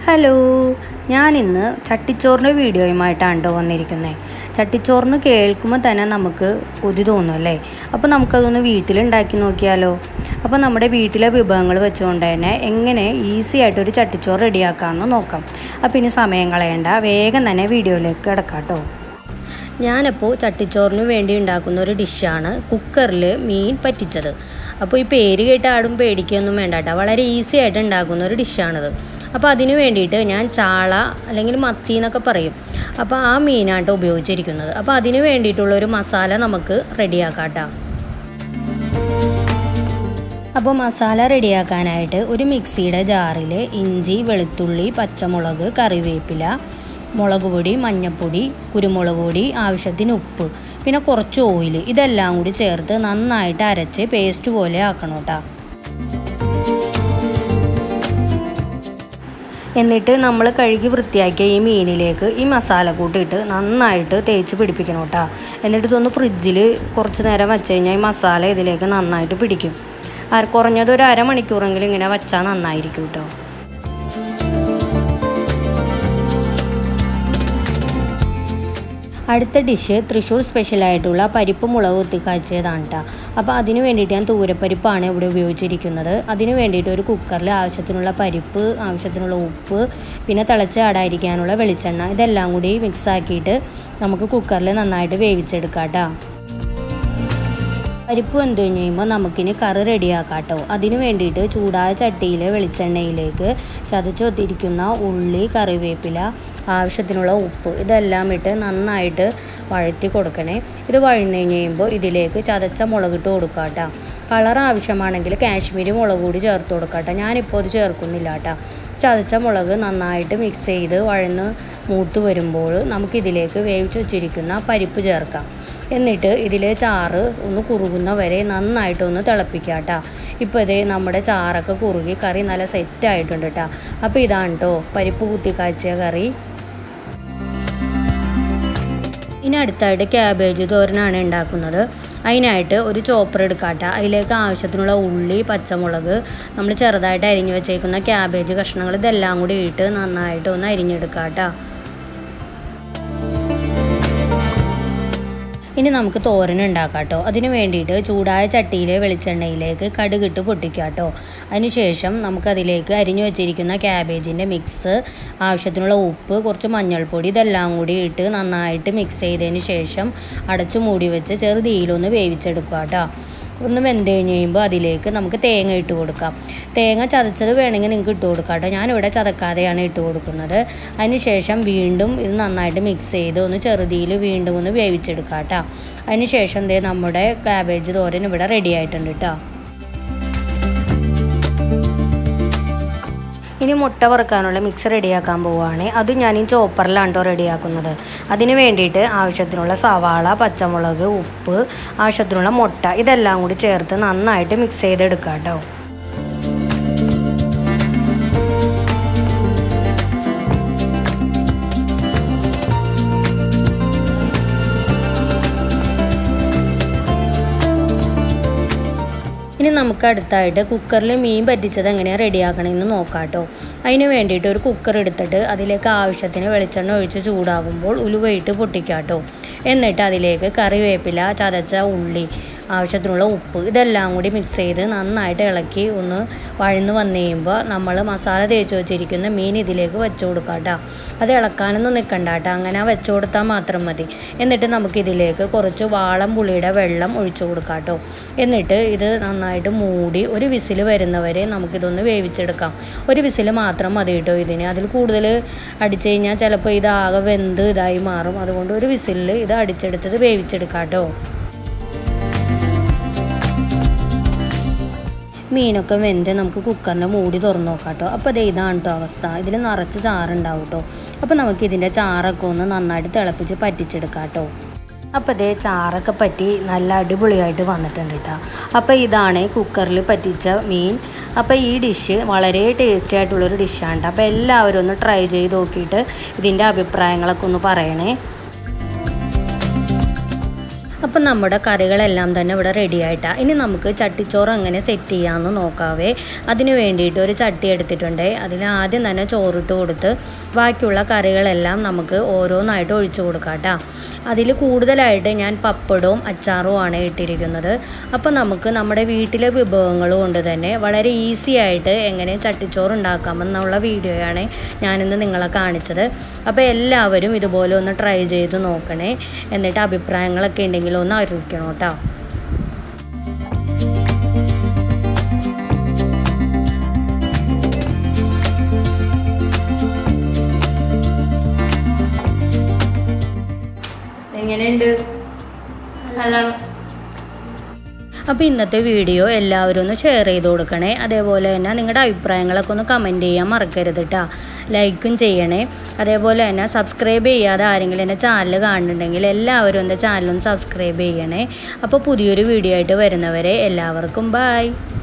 hello ഞാനിന്ന് ചട്ടിച്ചോറിൻ്റെ വീഡിയോയുമായിട്ടാണ് ട്ടോ വന്നിരിക്കുന്നത് ചട്ടിച്ചോറിന് കേൾക്കുമ്പോൾ തന്നെ നമുക്ക് കൊതി തോന്നും അല്ലേ അപ്പോൾ നമുക്കതൊന്ന് വീട്ടിലുണ്ടാക്കി നോക്കിയാലോ അപ്പോൾ നമ്മുടെ വീട്ടിലെ വിഭവങ്ങൾ വെച്ചുകൊണ്ട് തന്നെ എങ്ങനെ ഈസി ആയിട്ട് ഒരു ചട്ടിച്ചോറ് റെഡിയാക്കാമെന്ന് നോക്കാം അപ്പോൾ ഇനി സമയം കളയണ്ട വേഗം തന്നെ വീഡിയോയിലേക്ക് കിടക്കാം കേട്ടോ ഞാനപ്പോൾ ചട്ടിച്ചോറിന് വേണ്ടി ഉണ്ടാക്കുന്ന ഒരു ഡിഷാണ് കുക്കറിൽ മീൻ പറ്റിച്ചത് അപ്പോൾ ഈ പേര് കേട്ട് ആടും പേടിക്കൊന്നും വേണ്ട കേട്ടോ വളരെ ഈസി ആയിട്ട് ഉണ്ടാക്കുന്ന ഒരു ഡിഷാണിത് അപ്പോൾ അതിന് വേണ്ടിയിട്ട് ഞാൻ ചാള അല്ലെങ്കിൽ മത്തി എന്നൊക്കെ പറയും അപ്പോൾ ആ മീനാട്ടോ ഉപയോഗിച്ചിരിക്കുന്നത് അപ്പോൾ അതിന് വേണ്ടിയിട്ടുള്ള ഒരു മസാല നമുക്ക് റെഡിയാക്കാം കേട്ടോ അപ്പോൾ മസാല റെഡിയാക്കാനായിട്ട് ഒരു മിക്സിയുടെ ജാറിൽ ഇഞ്ചി വെളുത്തുള്ളി പച്ചമുളക് കറിവേപ്പില മുളക് പൊടി മഞ്ഞൾപ്പൊടി കുരുമുളക് പൊടി ആവശ്യത്തിന് ഉപ്പ് പിന്നെ കുറച്ച് ഓയിൽ ഇതെല്ലാം കൂടി ചേർത്ത് നന്നായിട്ട് അരച്ച് പേസ്റ്റ് പോലെ ആക്കണം കേട്ടോ എന്നിട്ട് നമ്മൾ കഴുകി വൃത്തിയാക്കിയ ഈ മീനിലേക്ക് ഈ മസാല കൂട്ടിയിട്ട് നന്നായിട്ട് തേച്ച് പിടിപ്പിക്കണം കേട്ടോ എന്നിട്ട് ഇതൊന്ന് ഫ്രിഡ്ജിൽ കുറച്ച് നേരം വെച്ച് കഴിഞ്ഞാൽ ഈ മസാല ഇതിലേക്ക് നന്നായിട്ട് പിടിക്കും കുറഞ്ഞത് ഒരു അരമണിക്കൂറെങ്കിലും ഇങ്ങനെ വെച്ചാൽ നന്നായിരിക്കും കേട്ടോ അടുത്ത ഡിഷ് തൃശ്ശൂർ സ്പെഷ്യലായിട്ടുള്ള പരിപ്പ് മുളക് കുത്തിക്കാച്ചതാണ് കേട്ടോ അപ്പോൾ അതിന് വേണ്ടിയിട്ട് ഞാൻ തൂരപ്പരിപ്പാണ് ഇവിടെ ഉപയോഗിച്ചിരിക്കുന്നത് അതിന് വേണ്ടിയിട്ട് ഒരു കുക്കറിൽ ആവശ്യത്തിനുള്ള പരിപ്പ് ആവശ്യത്തിനുള്ള ഉപ്പ് പിന്നെ തിളച്ച് ആടായിരിക്കാനുള്ള വെളിച്ചെണ്ണ ഇതെല്ലാം കൂടി മിക്സ് ആക്കിയിട്ട് നമുക്ക് കുക്കറിൽ നന്നായിട്ട് വേവിച്ചെടുക്കാം കേട്ടോ പരിപ്പ് വെന്ത് കഴിഞ്ഞ് കഴിയുമ്പോൾ നമുക്കിനി കറി റെഡിയാക്കാം കേട്ടോ അതിന് വേണ്ടിയിട്ട് ചൂടായ ചട്ടിയിൽ വെളിച്ചെണ്ണയിലേക്ക് ചതച്ചൊത്തിരിക്കുന്ന ഉള്ളി കറിവേപ്പില ആവശ്യത്തിനുള്ള ഉപ്പ് ഇതെല്ലാം ഇട്ട് നന്നായിട്ട് വഴറ്റി കൊടുക്കണേ ഇത് വഴന്നു കഴിഞ്ഞ് കഴിയുമ്പോൾ ഇതിലേക്ക് ചതച്ച മുളകിട്ട് കൊടുക്കുക കേട്ടോ കളർ ആവശ്യമാണെങ്കിൽ കാശ്മീരി മുളക് കൂടി ചേർത്ത് കൊടുക്കുക കേട്ടോ ഞാനിപ്പോൾ ഇത് ചേർക്കുന്നില്ല കേട്ടോ ചതച്ച മുളക് നന്നായിട്ട് മിക്സ് ചെയ്ത് വഴന്ന് മൂത്ത് വരുമ്പോൾ നമുക്കിതിലേക്ക് വേവിച്ച് വെച്ചിരിക്കുന്ന പരിപ്പ് ചേർക്കാം എന്നിട്ട് ഇതിലെ ചാറ് ഒന്ന് കുറുകുന്ന വരെ നന്നായിട്ടൊന്ന് തിളപ്പിക്കുക കേട്ടോ ഇപ്പോൾ ഇതേ നമ്മുടെ ചാറൊക്കെ കുറുകി കറി നല്ല സെറ്റ് ആയിട്ടുണ്ട് കേട്ടോ അപ്പോൾ ഇതാണ് കേട്ടോ പരിപ്പ് കുത്തി കാച്ചിയ കറി ഇനി അടുത്തായിട്ട് ക്യാബേജ് തോരനാണ് ഉണ്ടാക്കുന്നത് അതിനായിട്ട് ഒരു ചോപ്പർ എടുക്കാട്ട അതിലേക്ക് ആവശ്യത്തിനുള്ള ഉള്ളി പച്ചമുളക് നമ്മൾ ചെറുതായിട്ട് അരിഞ്ഞു വെച്ചേക്കുന്ന ക്യാബേജ് കഷ്ണങ്ങൾ ഇതെല്ലാം കൂടി ഇട്ട് നന്നായിട്ട് ഒന്ന് അരിഞ്ഞെടുക്കാട്ടോ ഇനി നമുക്ക് തോരൻ ഉണ്ടാക്കാം കേട്ടോ അതിന് വേണ്ടിയിട്ട് ചൂടായ ചട്ടിയിൽ വെളിച്ചെണ്ണയിലേക്ക് കടുകിട്ട് പൊട്ടിക്കുക കേട്ടോ അതിനുശേഷം നമുക്കതിലേക്ക് അരിഞ്ഞു വെച്ചിരിക്കുന്ന ക്യാബേജിൻ്റെ മിക്സ് ആവശ്യത്തിനുള്ള ഉപ്പ് കുറച്ച് മഞ്ഞൾപ്പൊടി ഇതെല്ലാം കൂടി ഇട്ട് നന്നായിട്ട് മിക്സ് ചെയ്തതിന് ശേഷം അടച്ചു മൂടി വെച്ച് ചെറുതീയിലൊന്ന് വേവിച്ചെടുക്കുക കേട്ടോ ഒന്ന് വെന്ത് കഴിഞ്ഞ് കഴിയുമ്പോൾ അതിലേക്ക് നമുക്ക് തേങ്ങ ഇട്ട് കൊടുക്കാം തേങ്ങ ചതച്ചത് വേണമെങ്കിൽ നിങ്ങൾക്ക് ഇട്ട് കൊടുക്കാം കേട്ടോ ഞാനിവിടെ ചതക്കാതെയാണ് ഇട്ട് കൊടുക്കുന്നത് അതിനുശേഷം വീണ്ടും ഇത് നന്നായിട്ട് മിക്സ് ചെയ്ത് ഒന്ന് ചെറുതിയിൽ വീണ്ടും ഒന്ന് വേവിച്ചെടുക്കാം കേട്ടോ അതിനുശേഷം എന്തേ നമ്മുടെ കാബേജ് തോരൻ ഇവിടെ റെഡി ആയിട്ടുണ്ട് കേട്ടോ ഇനി മുട്ട വറുക്കാനുള്ള മിക്സ് റെഡിയാക്കാൻ പോവുകയാണ് അത് ഞാൻ ഈ ചോപ്പറിലാണ് കേട്ടോ റെഡിയാക്കുന്നത് അതിന് വേണ്ടിയിട്ട് ആവശ്യത്തിനുള്ള സവാള പച്ചമുളക് ഉപ്പ് ആവശ്യത്തിനുള്ള മുട്ട ഇതെല്ലാം കൂടി ചേർത്ത് നന്നായിട്ട് മിക്സ് ചെയ്തെടുക്കുക കേട്ടോ ഇനി നമുക്ക് അടുത്തായിട്ട് കുക്കറിൽ മീൻ പറ്റിച്ചത് എങ്ങനെയാണ് റെഡിയാക്കണമെന്ന് നോക്കാം കേട്ടോ അതിന് വേണ്ടിയിട്ട് ഒരു കുക്കർ എടുത്തിട്ട് അതിലേക്ക് ആവശ്യത്തിന് വെളിച്ചെണ്ണ ഒഴിച്ച് ചൂടാകുമ്പോൾ ഉലുവയിട്ട് പൊട്ടിക്കാം കേട്ടോ എന്നിട്ട് അതിലേക്ക് കറിവേപ്പില ചതച്ച ഉള്ളി ആവശ്യത്തിനുള്ള ഉപ്പ് ഇതെല്ലാം കൂടി മിക്സ് ചെയ്ത് നന്നായിട്ട് ഇളക്കി ഒന്ന് വഴന്ന് വന്നു കഴിയുമ്പോൾ നമ്മൾ മസാല തേച്ച് വെച്ചിരിക്കുന്ന മീൻ ഇതിലേക്ക് വെച്ച് കൊടുക്കാം കേട്ടോ അത് ഇളക്കാനൊന്നും നിൽക്കണ്ട കേട്ടോ അങ്ങനെ വെച്ച് കൊടുത്താൽ മാത്രം മതി എന്നിട്ട് നമുക്കിതിലേക്ക് കുറച്ച് വാളം പുളിയുടെ വെള്ളം ഒഴിച്ചു കൊടുക്കാം കേട്ടോ എന്നിട്ട് ഇത് നന്നായിട്ട് മൂടി ഒരു വിസിൽ വരുന്നവരെ നമുക്കിതൊന്ന് വേവിച്ചെടുക്കാം ഒരു വിസിൽ മാത്രം മതി കേട്ടോ ഇതിന് അതിൽ കൂടുതൽ അടിച്ചു കഴിഞ്ഞാൽ ചിലപ്പോൾ ഇതാകെ വെന്ത് ഇതായി മാറും അതുകൊണ്ട് ഒരു വിസിലിൽ ഇത് അടിച്ചെടുത്തത് വേവിച്ചെടുക്കാം കേട്ടോ മീനൊക്കെ വെന്ത് നമുക്ക് കുക്കറിൻ്റെ മൂടി തുറന്നു നോക്കാം കേട്ടോ അപ്പോൾ അത് ഇതാണ് കേട്ടോ അവസ്ഥ ഇതിൽ നിറച്ച് ചാറുണ്ടാവും കേട്ടോ അപ്പോൾ നമുക്ക് ഇതിൻ്റെ ചാറൊക്കെ ഒന്ന് നന്നായിട്ട് തിളപ്പിച്ച് പറ്റിച്ചെടുക്കാം കേട്ടോ അപ്പോൾ ഇതേ ചാറൊക്കെ പറ്റി നല്ല അടിപൊളിയായിട്ട് വന്നിട്ടുണ്ട് കേട്ടോ അപ്പോൾ ഇതാണ് കുക്കറിൽ പറ്റിച്ച മീൻ അപ്പോൾ ഈ ഡിഷ് വളരെ ടേസ്റ്റി ആയിട്ടുള്ളൊരു ഡിഷാണ് കേട്ടോ അപ്പോൾ എല്ലാവരും ഒന്ന് ട്രൈ ചെയ്ത് നോക്കിയിട്ട് ഇതിൻ്റെ അഭിപ്രായങ്ങളൊക്കെ ഒന്ന് പറയണേ അപ്പം നമ്മുടെ കറികളെല്ലാം തന്നെ ഇവിടെ റെഡി ആയിട്ടാണ് ഇനി നമുക്ക് ചട്ടിച്ചോറ് എങ്ങനെ സെറ്റ് ചെയ്യാമെന്ന് നോക്കാവേ അതിന് വേണ്ടിയിട്ട് ഒരു ചട്ടി എടുത്തിട്ടുണ്ട് അതിൽ ആദ്യം തന്നെ ചോറിട്ട് കൊടുത്ത് ബാക്കിയുള്ള കറികളെല്ലാം നമുക്ക് ഓരോന്നായിട്ട് ഒഴിച്ചു കൊടുക്കാം കേട്ടോ അതിൽ കൂടുതലായിട്ട് ഞാൻ പപ്പടവും അച്ചാറും ആണ് ഇട്ടിരിക്കുന്നത് അപ്പോൾ നമുക്ക് നമ്മുടെ വീട്ടിലെ വിഭവങ്ങൾ കൊണ്ട് തന്നെ വളരെ ഈസി ആയിട്ട് എങ്ങനെ ചട്ടിച്ചോറ് ഉണ്ടാക്കാമെന്നുള്ള വീഡിയോയാണ് ഞാനിന്ന് നിങ്ങളെ കാണിച്ചത് അപ്പോൾ എല്ലാവരും ഇതുപോലെ ഒന്ന് ട്രൈ ചെയ്ത് നോക്കണേ എന്നിട്ട് അഭിപ്രായങ്ങളൊക്കെ ഉണ്ടെങ്കിൽ ഒന്ന് അറിയിക്കണം കേട്ടോ എങ്ങനെയുണ്ട് നല്ലോണം അപ്പോൾ ഇന്നത്തെ വീഡിയോ എല്ലാവരും ഒന്ന് ഷെയർ ചെയ്ത് കൊടുക്കണേ അതേപോലെ തന്നെ നിങ്ങളുടെ അഭിപ്രായങ്ങളൊക്കെ ഒന്ന് കമൻറ്റ് ചെയ്യാൻ മറക്കരുത് കേട്ടോ ലൈക്കും ചെയ്യണേ അതേപോലെ തന്നെ സബ്സ്ക്രൈബ് ചെയ്യാതെ ആരെങ്കിലും എൻ്റെ ചാനൽ കാണുന്നുണ്ടെങ്കിൽ എല്ലാവരും എൻ്റെ ചാനലൊന്ന് സബ്സ്ക്രൈബ് ചെയ്യണേ അപ്പോൾ പുതിയൊരു വീഡിയോ ആയിട്ട് വരുന്നവരെ എല്ലാവർക്കും ബായ്